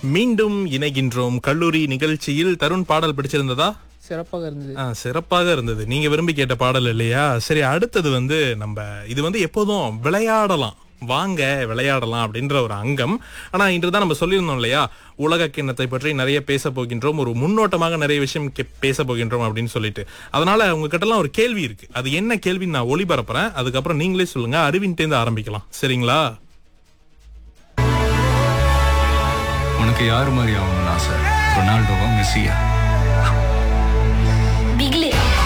மீண்டும் இணைகின்றோம் கல்லூரி நிகழ்ச்சியில் தருண் பாடல் பிடிச்சிருந்ததா சிறப்பாக இருந்தது ஆ, சிறப்பாக இருந்தது நீங்க விரும்பி கேட்ட பாடல் இல்லையா சரி அடுத்தது வந்து நம்ம இது வந்து எப்போதும் விளையாடலாம் வாங்க விளையாடலாம் அப்படின்ற ஒரு அங்கம் ஆனா இன்றுதான் நம்ம சொல்லியிருந்தோம் இல்லையா உலக கிண்ணத்தை பற்றி நிறைய பேச போகின்றோம் ஒரு முன்னோட்டமாக நிறைய விஷயம் கே- பேச போகின்றோம் அப்படின்னு சொல்லிட்டு அதனால உங்ககிட்ட எல்லாம் ஒரு கேள்வி இருக்கு அது என்ன கேள்வின்னு நான் ஒளிபரப்புறேன் அதுக்கப்புறம் நீங்களே சொல்லுங்க அறிவின்ட்டேந்து ஆரம்பிக்கலாம் சரிங்களா உனக்கு யார் மாதிரி ஆகணும்னு ஆசை ரொனால்டோவா மெஸ்ஸியா பிக்லி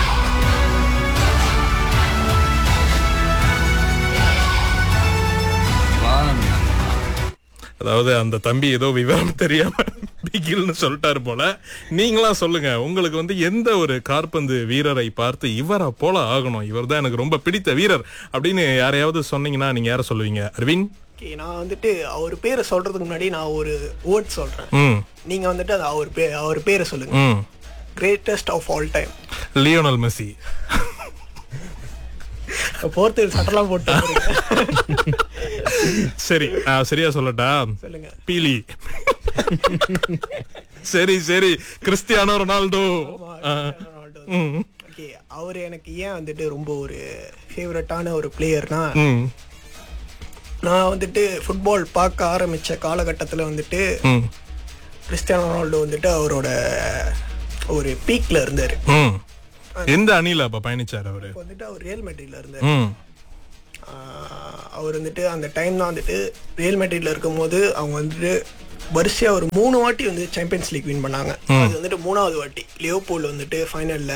வா ரம்யா. அதாவது அந்த தம்பி ஏதோ விவரம் தெரியாம பிகில்னு சொல்லிட்டாரு போல நீங்களா சொல்லுங்க உங்களுக்கு வந்து எந்த ஒரு காற்பந்து வீரரை பார்த்து இவரை போல ஆகணும் இவர் தான் எனக்கு ரொம்ப பிடித்த வீரர் அப்படின்னு யாரையாவது சொன்னீங்கன்னா நீங்க யார சொல்லுவீங்க அரவிந்த் ஓகே நான் வந்துட்டு அவர் பேரை சொல்றதுக்கு முன்னாடி நான் ஒரு வேர்ட் சொல்றேன் ம் நீங்க வந்துட்டு அது அவர் பே அவர் பேரை சொல்லுங்க ம் greatest of all time Lionel Messi போர்த்து சட்டெல்லாம் போட்டு சரி நான் சரியா சொல்லட்டா சொல்லுங்க பீலி சரி சரி கிறிஸ்டியானோ ரொனால்டோ ஆ. ம் ஓகே அவர் எனக்கு ஏன் வந்துட்டு ரொம்ப ஒரு ஃபேவரட்டான ஒரு பிளேயர்னா ம் நான் வந்துட்டு ஃபுட்பால் பார்க்க ஆரம்பிச்ச காலகட்டத்தில் வந்துட்டு ம் கிறிஸ்டியானோ ரொனால்டோ வந்துட்டு அவரோட ஒரு பீக்ல இருந்தாரு ம் எந்த அணியில அப்ப பயணிச்சார் அவரு இப்போ வந்துட்டு அவர் ரியல் மெட்ரிட்ல இருந்தார் ம் ஆஹ் அவர் வந்துட்டு அந்த டைம் தான் வந்துட்டு ரியல் மெட்ரிட்ல இருக்கும்போது அவங்க வந்துட்டு வரிசையா ஒரு மூணு வாட்டி வந்து சாம்பியன்ஸ் லீக் வின் பண்ணாங்க அது வந்துட்டு மூணாவது வாட்டி லியோபோல் வந்துட்டு ஃபைனல்ல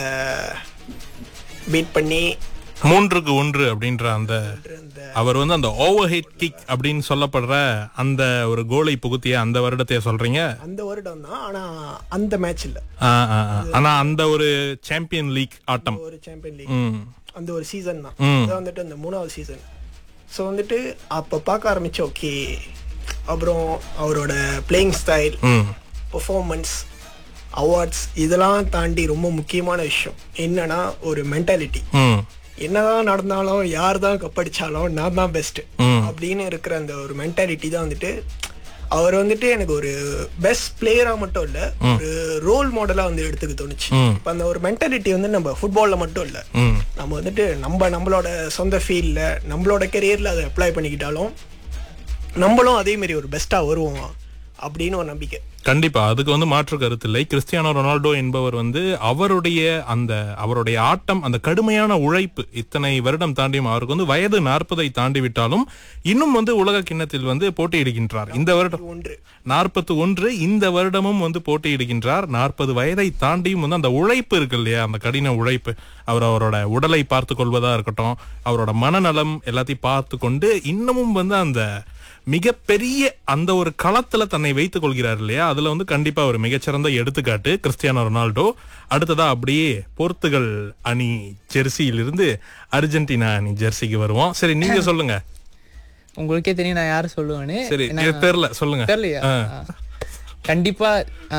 பீட் பண்ணி மூன்றுக்கு ஒன்று அப்படின்ற அந்த அந்த அவர் வந்து அந்த ஓவர் ஹெட் கிக் அப்படின்னு சொல்லப்படுற அந்த ஒரு கோலை புகுத்திய அந்த வருடத்தைய சொல்றீங்க அந்த வருடம் தான் ஆனா அந்த மேட்ச் இல்ல ஆ, ஆ, ஆ. ஆனா அந்த ஒரு சாம்பியன் லீக் ஆட்டம் ஒரு சாம்பியன் லீக் ம் அந்த ஒரு சீசன் தான் ம். அது வந்துட்டு அந்த மூணாவது சீசன் ஸோ வந்துட்டு அப்போ பார்க்க ஆரம்பிச்ச ஓகே அப்புறம் அவரோட பிளேயிங் ஸ்டைல் ம் பெர்ஃபார்மன்ஸ் அவார்ட்ஸ் இதெல்லாம் தாண்டி ரொம்ப முக்கியமான விஷயம் என்னன்னா ஒரு மென்டாலிட்டி ம் என்னதான் நடந்தாலும் யார் தான் கப்படிச்சாலும் நான் தான் பெஸ்ட் ம். அப்படின்னு இருக்கிற அந்த ஒரு மென்டாலிட்டி தான் வந்துட்டு அவர் வந்துட்டு எனக்கு ஒரு பெஸ்ட் பிளேயரா மட்டும் இல்ல ஒரு ரோல் மாடலா வந்து எடுத்துக்க தோணுச்சு ம். இப்ப அந்த ஒரு மென்டாலிட்டி வந்து நம்ம ஃபுட்பால்ல மட்டும் இல்ல ம் நம்ம வந்துட்டு நம்ம நம்மளோட சொந்த ஃபீல்ட்ல நம்மளோட கெரியர்ல அதை அப்ளை பண்ணிக்கிட்டாலும் நம்மளும் அதே மாதிரி ஒரு பெஸ்டா வருவோம் அப்படின்னு ஒரு நம்பிக்கை கண்டிப்பா அதுக்கு வந்து மாற்று கருத்து இல்லை கிறிஸ்டியானோ ரொனால்டோ என்பவர் வந்து அவருடைய அந்த அவருடைய ஆட்டம் அந்த கடுமையான உழைப்பு இத்தனை வருடம் தாண்டியும் அவருக்கு வந்து வயது நாற்பதை தாண்டி விட்டாலும் இன்னும் வந்து உலக கிண்ணத்தில் வந்து போட்டியிடுகின்றார் இந்த வருடம் ஒன்று நாற்பத்தி ஒன்று இந்த வருடமும் வந்து போட்டியிடுகின்றார் நாற்பது வயதை தாண்டியும் வந்து அந்த உழைப்பு இருக்கு இல்லையா அந்த கடின உழைப்பு அவர் அவரோட உடலை பார்த்து கொள்வதா இருக்கட்டும் அவரோட மனநலம் எல்லாத்தையும் பார்த்து கொண்டு இன்னமும் வந்து அந்த மிகப்பெரிய அந்த ஒரு களத்துல தன்னை வைத்துக் கொள்கிறார் இல்லையா அதுல வந்து கண்டிப்பா ஒரு மிகச்சிறந்த எடுத்துக்காட்டு கிறிஸ்டியானோ ரொனால்டோ அடுத்ததா அப்படியே போர்த்துகல் அணி ஜெர்சியிலிருந்து அர்ஜென்டினா அணி ஜெர்சிக்கு வருவோம் சரி நீங்க சொல்லுங்க உங்களுக்கே தெரியும் நான் யாரை சொல்லுவேன்னு சரி ஏன்னா- எனக்கு தெரியல சொல்லுங்க தெரியலையா கண்டிப்பா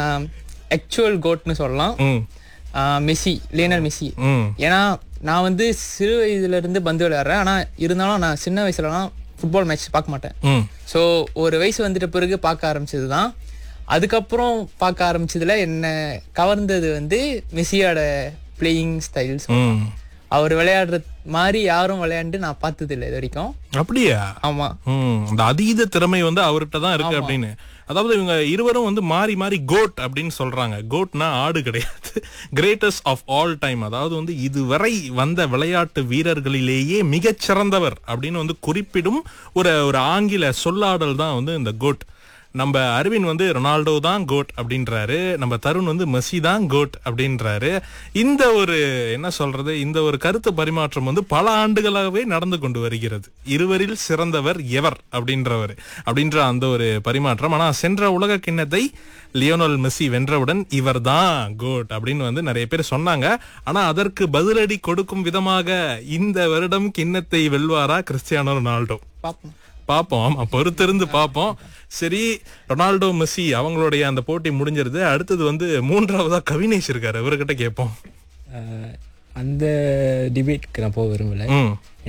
ஆக்சுவல் கோட்னு சொல்லலாம் ம் ஆ, மெஸ்ஸி லியனல் மெஸ்ஸி ம் ஏன்னா நான் வந்து சிறு வயதுல இருந்து பந்து விளையாடுறேன் ஆனா இருந்தாலும் நான் சின்ன வயசுலலாம் ஃபுட்பால் மேட்ச் பார்க்க மாட்டேன் ம் ஸோ ஒரு வயசு வந்துட்ட பிறகு பார்க்க ஆரம்பிச்சது தான் அதுக்கப்புறம் பார்க்க ஆரம்பிச்சதுல என்ன கவர்ந்தது வந்து மெஸ்ஸியோட பிளேயிங் ஸ்டைல்ஸ் ம் அவர் விளையாடுற மாதிரி யாரும் விளையாண்டு நான் பார்த்தது இல்லை இது வரைக்கும் அப்படியா ஆமா ம் அந்த அதீத திறமை வந்து அவர்கிட்ட தான் இருக்கு அப்படின்னு அதாவது இவங்க இருவரும் வந்து மாறி மாறி கோட் அப்படின்னு சொல்றாங்க கோட்னா ஆடு கிடையாது கிரேட்டஸ்ட் ஆஃப் ஆல் டைம் அதாவது வந்து இதுவரை வந்த விளையாட்டு வீரர்களிலேயே மிகச்சிறந்தவர் அப்படின்னு வந்து குறிப்பிடும் ஒரு ஒரு ஆங்கில சொல்லாடல் தான் வந்து இந்த கோட் நம்ம அரவிந்த் வந்து ரொனால்டோ தான் கோட் அப்படின்றாரு நம்ம தருண் வந்து மெஸ்ஸி தான் கோட் அப்படின்றாரு இந்த ஒரு என்ன சொல்றது இந்த ஒரு கருத்து பரிமாற்றம் வந்து பல ஆண்டுகளாகவே நடந்து கொண்டு வருகிறது இருவரில் சிறந்தவர் எவர் அப்படின்றவர் அப்படின்ற அந்த ஒரு பரிமாற்றம் ஆனா சென்ற உலக கிண்ணத்தை லியோனல் மெஸ்ஸி வென்றவுடன் இவர் தான் கோட் அப்படின்னு வந்து நிறைய பேர் சொன்னாங்க ஆனா அதற்கு பதிலடி கொடுக்கும் விதமாக இந்த வருடம் கிண்ணத்தை வெல்வாரா கிறிஸ்டியானோ ரொனால்டோ பார்ப்போம் பார்ப்போம் ஆமா பொறுத்திருந்து பார்ப்போம் சரி ரொனால்டோ மெஸ்ஸி அவங்களுடைய அந்த போட்டி முடிஞ்சிருது அடுத்தது வந்து மூன்றாவதா கவினேஷ் இருக்காரு இவர்கிட்ட கேட்போம் ஆஹ் அந்த டிபேட்க்கு நான் போக விரும்பல ம்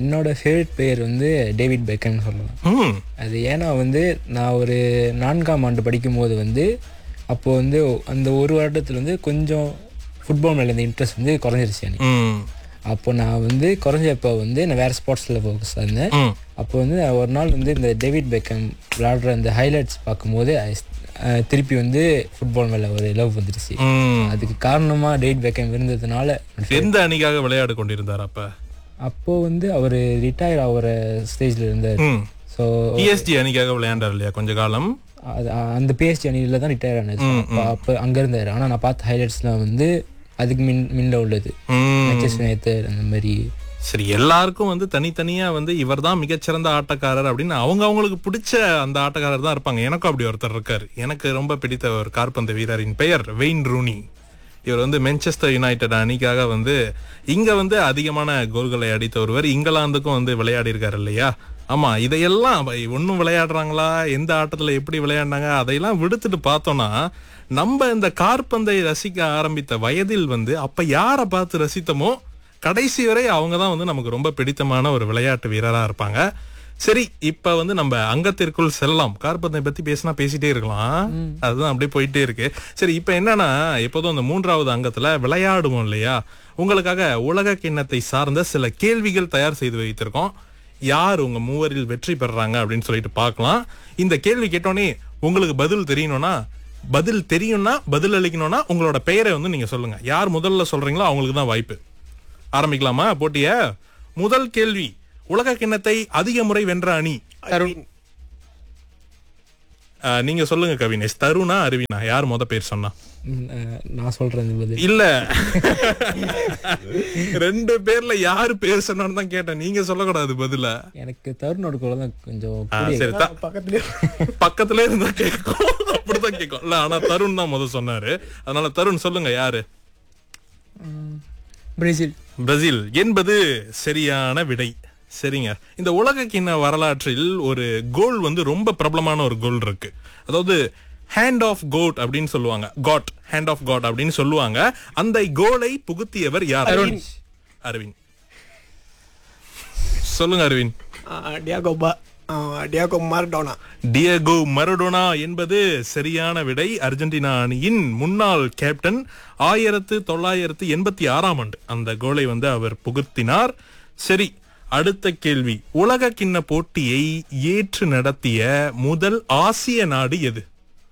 என்னோட ஃபேவரட் பிளேயர் வந்து டேவிட் பெக்கன் சொல்லலாம் ம் அது ஏன்னா வந்து நான் ஒரு நான்காம் ஆண்டு படிக்கும்போது வந்து அப்போது வந்து அந்த ஒரு வருடத்தில் வந்து கொஞ்சம் ஃபுட்பால் மேலே இந்த இன்ட்ரெஸ்ட் வந்து குறைஞ்சிருச்சு எனக்கு ம் அப்போ நான் வந்து குறைஞ்சப்போ வந்து நான் வேறு ஸ்போர்ட்ஸில் ஃபோக்கஸ் இருந்தேன் ம் அப்போ வந்து நான் ஒரு நாள் வந்து இந்த டேவிட் பெக்கன் விளாடுற அந்த ஹைலைட்ஸ் பார்க்கும்போது I- அஹ் திருப்பி வந்து ஃபுட்பால் மேலே ஒரு லவ் வந்துருச்சு ம் அதுக்கு காரணமாக டேவிட் பெக்கன் இருந்ததுனால எந்த அணிக்காக விளையாடு கொண்டிருந்தார் அப்ப அப்போது வந்து அவர் ரிட்டையர் ஆகிற ஸ்டேஜில் இருந்தார் ம் ஸோ பிஎஸ்டி அணிக்காக விளையாண்டார் இல்லையா கொஞ்ச காலம் அது அந்த பிஎஸ்டி அணியில் தான் ரிட்டையர் ஆனது அப்போ அப்போ அங்கே இருந்தார் ஆனால் நான் பார்த்த ஹைலைட்ஸ்லாம் வந்து அதுக்கு மின் மின்ல உள்ளது ம் மேன்செஸ்டர் யுனைடெட் அந்த மாதிரி சரி எல்லாருக்கும் வந்து தனித்தனியா வந்து இவர்தான் மிகச்சிறந்த ஆட்டக்காரர் அப்படின்னு அவங்க அவங்களுக்கு பிடிச்ச அந்த ஆட்டக்காரர் தான் இருப்பாங்க எனக்கும் அப்படி ஒருத்தர் இருக்காரு எனக்கு ரொம்ப பிடித்த ஒரு காற்பந்து வீரரின் பெயர் வெயின் ரூனி இவர் வந்து மென்செஸ்டர் யுனைடெட் அணிக்காக வந்து இங்க வந்து அதிகமான கோல்களை அடித்த ஒருவர் இங்கிலாந்துக்கும் வந்து விளையாடி இருக்காரு இல்லையா ஆமா இதையெல்லாம் ஒன்னும் விளையாடுறாங்களா எந்த ஆட்டத்துல எப்படி விளையாடினாங்க அதையெல்லாம் விடுத்துட்டு பார்த்தோம்னா நம்ம இந்த காற்பந்தை ரசிக்க ஆரம்பித்த வயதில் வந்து அப்ப யாரை பார்த்து ரசித்தமோ கடைசி வரை அவங்க தான் வந்து நமக்கு ரொம்ப பிடித்தமான ஒரு விளையாட்டு வீரரா இருப்பாங்க சரி இப்ப வந்து நம்ம அங்கத்திற்குள் செல்லலாம் கார்பந்தை பத்தி பேசினா பேசிட்டே இருக்கலாம் அதுதான் அப்படியே போயிட்டே இருக்கு சரி இப்ப என்னன்னா எப்போதும் அந்த மூன்றாவது அங்கத்துல விளையாடுவோம் இல்லையா உங்களுக்காக உலக கிண்ணத்தை சார்ந்த சில கேள்விகள் தயார் செய்து வைத்திருக்கோம் யார் உங்க மூவரில் வெற்றி பெறுறாங்க அப்படின்னு சொல்லிட்டு பார்க்கலாம் இந்த கேள்வி கேட்டோன்னே உங்களுக்கு பதில் தெரியணும்னா பதில் தெரியும்னா பதில் அளிக்கணும்னா உங்களோட பெயரை வந்து நீங்க சொல்லுங்க யார் முதல்ல சொல்றீங்களோ அவங்களுக்கு தான் வாய்ப்பு ஆரம்பிக்கலாமா போட்டிய முதல் கேள்வி உலக கிண்ணத்தை அதிக முறை வென்ற அணி அரவிந்த் அஹ், நீங்க சொல்லுங்க கவினேஷ் தருணா அருவினா யார் முத பேர் சொன்னா ம், அஹ், நான் சொல்கிறேன் இந்த பதில் இல்ல ரெண்டு பேர்ல யாரு பேர் சொன்னான்னு தான் கேட்டேன் நீங்க சொல்லக்கூடாது பதில எனக்கு தருணோட கூட தான் கொஞ்சம் ஆ, புரிய சரி த- பக்கத்துலயே பக்கத்துல இருந்தா கேட்கும் அப்படிதான் கேட்கும் இல்ல ஆனா தருண் தான் முத சொன்னாரு அதனால தருண் சொல்லுங்க யாரு பிரேசில் பிரேசில் என்பது சரியான விடை சரிங்க இந்த உலக கிண்ண வரலாற்றில் ஒரு கோல் வந்து ரொம்ப பிரபலமான ஒரு கோல் இருக்கு அதாவது ஹேண்ட் ஆஃப் கோட் அப்படின்னு சொல்லுவாங்க காட் ஹேண்ட் ஆஃப் காட் அப்படின்னு சொல்லுவாங்க அந்த கோலை புகுத்தியவர் யார் அரவிந்த் சொல்லுங்க அரவிந்த் டியாகோ பா டியாகோ மார்டோனா டியகோ மரடோனா என்பது சரியான விடை அர்ஜென்டினா அணியின் முன்னாள் கேப்டன் ஆயிரத்து தொள்ளாயிரத்து எண்பத்தி ஆறாம் ஆண்டு அந்த கோலை வந்து அவர் புகுத்தினார் சரி அடுத்த கேள்வி உலக கிண்ண போட்டியை ஏற்று நடத்திய முதல் ஆசிய நாடு எது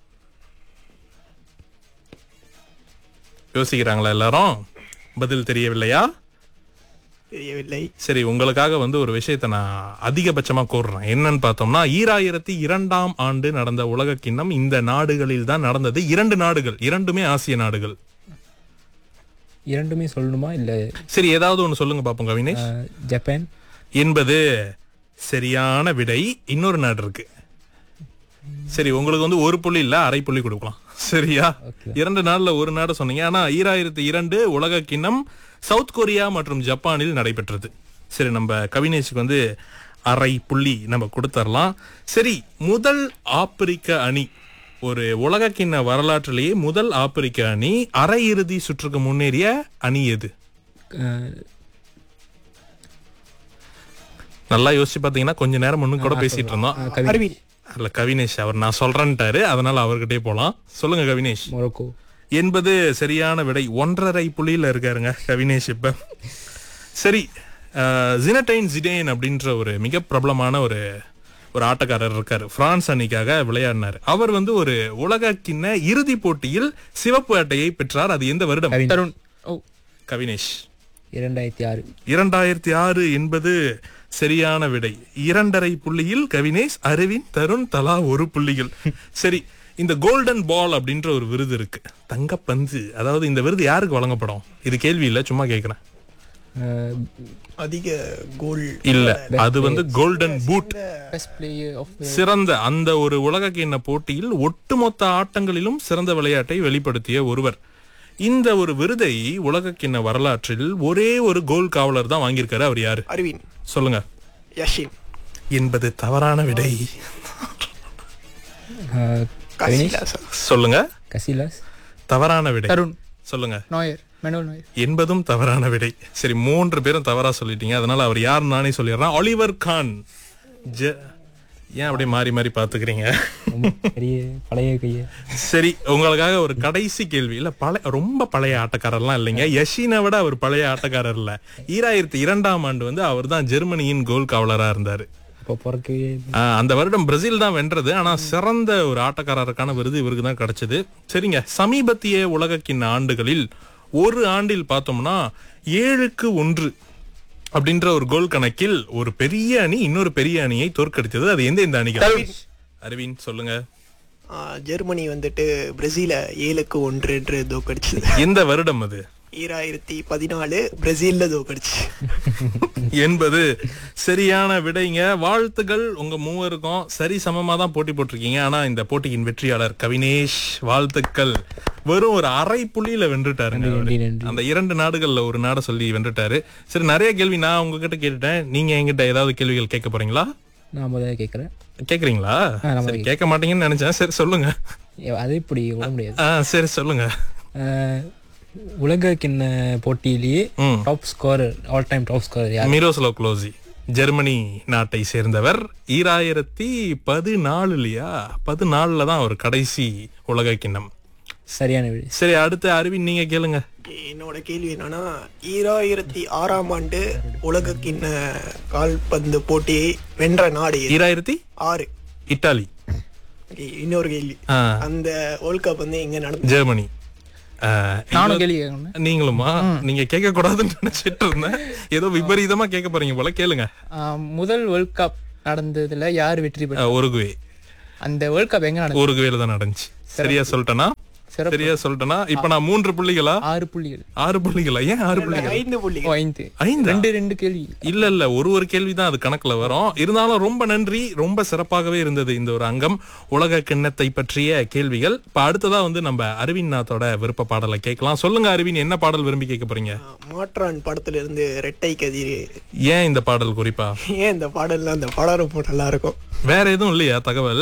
யோசிக்கிறாங்களா எல்லாரும் பதில் தெரியவில்லையா தெரியவில்லை சரி உங்களுக்காக வந்து ஒரு விஷயத்தை நான் அதிகபட்சமா கூறுறேன் என்னன்னு பார்த்தோம்னா ஈராயிரத்தி இரண்டாம் ஆண்டு நடந்த உலக கிண்ணம் இந்த நாடுகளில் தான் நடந்தது இரண்டு நாடுகள் இரண்டுமே ஆசிய நாடுகள் இரண்டுமே சொல்லணுமா இல்லை சரி ஏதாவது ஒண்ணு சொல்லுங்க பாப்போம் கவினேஷ் ஜப்பான் என்பது சரியான விடை இன்னொரு நாடு இருக்கு சரி உங்களுக்கு வந்து ஒரு புள்ளி இல்ல அரை புள்ளி கொடுக்கலாம் சரியா இரண்டு நாள்ல ஒரு நாடு சொன்னீங்க ஆனா ஈராயிரத்தி இரண்டு உலக கிண்ணம் சவுத் கொரியா மற்றும் ஜப்பானில் நடைபெற்றது சரி நம்ம கவினேஷுக்கு வந்து அரை புள்ளி நம்ம கொடுத்துடலாம் சரி முதல் ஆப்பிரிக்க அணி ஒரு உலக கிண்ண வரலாற்றிலேயே முதல் ஆப்பிரிக்க அணி அரையிறுதி சுற்றுக்கு முன்னேறிய அணி எது அஹ், நல்லா யோசிச்சு பாத்தீங்கன்னா கொஞ்ச நேரம் முன்னு கூட பேசிட்டு இருந்தோம் அஹ், கவி அரவிந்த் அல்ல கவினேஷ் அவர் நான் சொல்றேன்ட்டாரு அதனால அவர்கிட்டயே போலாம் சொல்லுங்க கவினேஷ் மொரோக்கோ என்பது சரியான விடை ஒன்றரை புள்ளியில இருக்காருங்க கவினேஷ் இப்ப சரி அஹ், ஜினடைன் ஜிடேன் அப்படின்ற ஒரு மிக பிரபலமான ஒரு ஒரு ஆட்டக்காரர் இருக்காரு பிரான்ஸ் அணிக்காக விளையாடினார் அவர் வந்து ஒரு உலக கிண்ண இறுதி போட்டியில் சிவப்பு அட்டையை பெற்றார் அது எந்த வருடம் கவின் தருண் ஓ கவினேஷ் இரண்டாயிரத்தி ஆறு இரண்டாயிரத்தி ஆறு என்பது சரியான விடை இரண்டரை புள்ளியில் கவினேஷ் அரவிந்த் தருண் தலா ஒரு புள்ளிகள் சரி இந்த கோல்டன் பால் அப்படின்ற ஒரு விருது இருக்கு தங்கப்பந்து அதாவது இந்த விருது யாருக்கு வழங்கப்படும் இது கேள்வி இல்ல சும்மா கேக்குறேன் அஹ், அதிக கோல் இல்ல அது வந்து golden boot best player of சிறந்த அந்த ஒரு உலக கிண்ண போட்டியில் ஒட்டுமொத்த ஆட்டங்களிலும் சிறந்த விளையாட்டை வெளிப்படுத்திய ஒருவர் இந்த ஒரு விருதை உலக கிண்ண வரலாற்றில் ஒரே ஒரு கோல் காவலர் தான் வாங்கியிருக்காரு அவர் யாரு அரவிந்த் சொல்லுங்க யஷின் என்பது தவறான விடை அஹ், கவினேஷ் கசிலாசா சொல்லுங்க கசிலாஸ் தவறான விடை தருண் சொல்லுங்க நோயர் மெனுவல் நோயர் என்பதும் தவறான விடை சரி மூன்று பேரும் தவறா சொல்லிட்டீங்க அதனால அவர் யார் நானே சொல்லிடுறேன் ஒலிவர் கான் ஜ ஏன் அப்படியே மாறி மாறி பாத்துக்கிறீங்க ரொம்ப பெரிய பழைய கையை சரி உங்களுக்காக ஒரு கடைசி கேள்வி இல்ல பழைய ரொம்ப பழைய ஆட்டக்காரர்லாம் இல்லைங்க யஷினை விட அவர் பழைய ஆட்டக்காரர் இல்ல ஈராயிரத்தி இரண்டாம் ஆண்டு வந்து அவர் தான் ஜெர்மனியின் கோல் காவலரா இருந்தாரு அப்போ பிறக்கவே ஆஹ், அந்த வருடம் பிரேசில் தான் வென்றது ஆனா சிறந்த ஒரு ஆட்டக்காரருக்கான விருது இவருக்கு தான் கிடைச்சது சரிங்க சமீபத்திய உலகக்கிண்ண ஆண்டுகளில் ஒரு ஆண்டில் பார்த்தோம்னா ஏழுக்கு ஒன்று அப்படின்ற ஒரு கோல் கணக்கில் ஒரு பெரிய அணி இன்னொரு பெரிய அணியை தோற்கடித்தது அது எந்த எந்த அணிகள் அரவின் சொல்லுங்க ஆஹ் ஜெர்மனி வந்துட்டு பிரேசில ஏழுக்கு ஒன்று என்று தோக்கடிச்சது எந்த வருடம் அது ஈராயிரத்தி பதினாலு பிரேசில்ல தோக்கடிச்சு என்பது சரியான விடைங்க வாழ்த்துகள் உங்க மூவருக்கும் சரி சமமா தான் போட்டி போட்டிருக்கீங்க ஆனா இந்த போட்டியின் வெற்றியாளர் கவினேஷ் வாழ்த்துக்கள் வெறும் ஒரு அரை புள்ளியில வென்றுட்டாருங்க அவரு. நன்றி, நன்றி. அந்த இரண்டு நாடுகள்ல ஒரு நாடை சொல்லி வென்றுட்டாரு சரி நிறைய கேள்வி நான் உங்ககிட்ட கேட்டுட்டேன் நீங்க என்கிட்ட ஏதாவது கேள்விகள் கேட்க போறீங்களா நான் முதல்ல கேட்குறேன் கேக்குறீங்களா நம்ம சரி கேட்க மாட்டீங்கன்னு நினைச்சேன் சரி சொல்லுங்க அது இப்படி விட முடியாது ஆ சரி சொல்லுங்க அஹ், உலக கிண்ண போட்டியிலேயே ம். Top scorer all time top scorer யார் மிரோஸ்லோ க்ளோசி ஜெர்மனி நாட்டை சேர்ந்தவர் ஈராயிரத்தி பதினாலுலயா பதினாலுல தான் அவர் கடைசி உலக கிண்ணம் சரியான விடை சரி அடுத்த அறிவின் நீங்க கேளுங்க என்னோட கேள்வி என்னன்னா ஈராயிரத்தி ஆறாம் ஆண்டு உலக கிண்ண கால்பந்து போட்டியை வென்ற நாடு எது? ஈராயிரத்தி ஆறு இத்தாலி Okay, இன்னொரு கேள்வி ஆ, அந்த வேர்ல்ட் கப் வந்து எங்க நடந்தது ஜெர்மனி ஆ, நானும் கேள்வி கேட்கணும் நீங்களுமா நீங்க கேட்க கூடாதுன்னு நினைச்சிட்டு இருந்தேன் ஏதோ விபரீதமா கேட்க போறீங்க போல கேளுங்க முதல் வேர்ல்ட் கப் நடந்ததுல யார் வெற்றி பெற்ற ஆ, உருகுவே அந்த வேர்ல்ட் கப் எங்க நடந்தது உருகுவேல தான் நடந்துச்சு சரியா சொல்லிட்டேனா சிறப்பு சரியா சொல்லிட்டேனா இப்ப நான் மூன்று புள்ளிகளா ஆறு புள்ளிகள் ஆறு புள்ளிகளா ஏன் ஆறு புள்ளிகள் ஐந்து புள்ளி ஓ, ஐந்து ஐந்தா? ரெண்டு ரெண்டு கேள்வி இல்ல இல்ல ஒரு ஒரு கேள்விதான் அது கணக்குல வரும் இருந்தாலும் ரொம்ப நன்றி ரொம்ப சிறப்பாகவே இருந்தது இந்த ஒரு அங்கம் உலக கிண்ணத்தை பற்றிய கேள்விகள் இப்ப அடுத்ததா வந்து நம்ம அரவிந்த் நாத்தோட விருப்ப பாடலை கேட்கலாம் சொல்லுங்க அரவிந்த் என்ன பாடல் விரும்பி கேட்க போறீங்க மாற்றான் படத்துல இருந்து ரெட்டை கதிர் ஏன் இந்த பாடல் குறிப்பா ஏன் இந்த பாடல்ல அந்த படம் ரொம்ப நல்லா இருக்கும் வேற எதுவும் இல்லையா தகவல்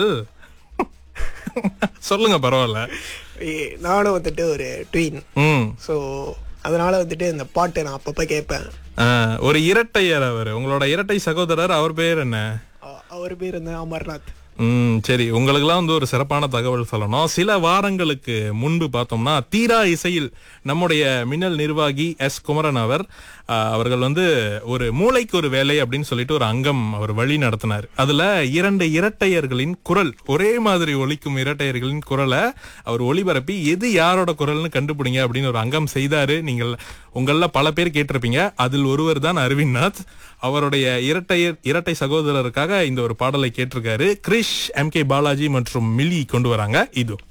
சொல்லுங்க பரவாயில்ல ஏ- நானும் வந்துட்டு ஒரு ட்வீன் ம் ஸோ அதனால வந்துட்டு இந்த பாட்டை நான் அப்பப்போ கேட்பேன் ஆ, ஒரு இரட்டையர் அவர் உங்களோட இரட்டை சகோதரர் அவர் பேர் என்ன அ- அவர் பேர் வந்து அமர்நாத் ம் சரி உங்களுக்கெல்லாம் வந்து ஒரு சிறப்பான தகவல் சொல்லணும் சில வாரங்களுக்கு முன்பு பார்த்தோம்னா தீரா இசையில் நம்முடைய மின்னல் நிர்வாகி எஸ் குமரன் அவர் ஆ, அவர்கள் வந்து ஒரு மூளைக்கு ஒரு வேலை அப்படின்னு சொல்லிட்டு ஒரு அங்கம் அவர் வழி நடத்தினார் அதுல இரண்டு இரட்டையர்களின் குரல் ஒரே மாதிரி ஒலிக்கும் இரட்டையர்களின் குரலை அவர் ஒளிபரப்பி எது யாரோட குரல்னு கண்டுபிடிங்க அப்படின்னு ஒரு அங்கம் செய்தாரு நீங்கள் உங்கள பல பேர் கேட்டிருப்பீங்க அதில் ஒருவர் தான் அரவிந்த்நாத் அவருடைய இரட்டையர் இரட்டை சகோதரருக்காக இந்த ஒரு பாடலை கேட்டிருக்காரு கிரிஷ் எம் கே பாலாஜி மற்றும் மிலி கொண்டு வராங்க இது